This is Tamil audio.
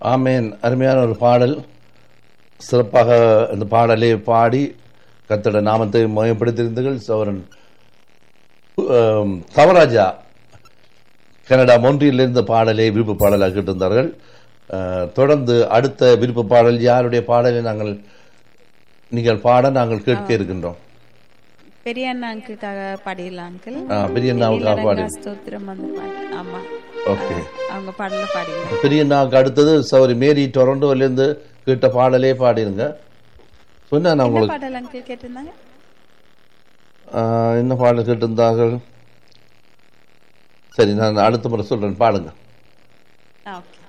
ஆமேன் அருமையான ஒரு பாடல் சிறப்பாக இந்த பாடலை பாடி கத்தோட நாமத்தை மயப்படுத்தியிருந்தீர்கள் சோரன் ஆம், தவராஜா கனடா மொன்றியில் இந்த பாடலை விருப்ப பாடலாக கேட்டிருந்தார்கள் அஹ், தொடர்ந்து அடுத்த விருப்ப பாடல் யாருடைய பாடலை நாங்கள் நீங்கள் பாட நாங்கள் கேட்க இருக்கின்றோம் பெரிய அண்ணா அங்கிள்காக பாடிடலாம் அங்கிள் ஆ, பெரிய அண்ணாவுக்காக பாடி ஸ்தோத்திரம் அந்த பாட்டு ஆமா ஓகே அவங்க பாடல பாடிங்க பெரிய அண்ணாவுக்கு அடுத்தது சௌரி மேரி டொரண்டோலேருந்து கேட்ட பாடலே பாடிருங்க சொன்னா நான் என்ன உங்களுக்கு பாடல் அங்கிள் கேட்டிருந்தாங்க ஆஹ், என்ன பாடல் கேட்டிருந்தார்கள் சரி நான் அடுத்த முறை சொல்றேன் பாடுங்க ஆ ஓகே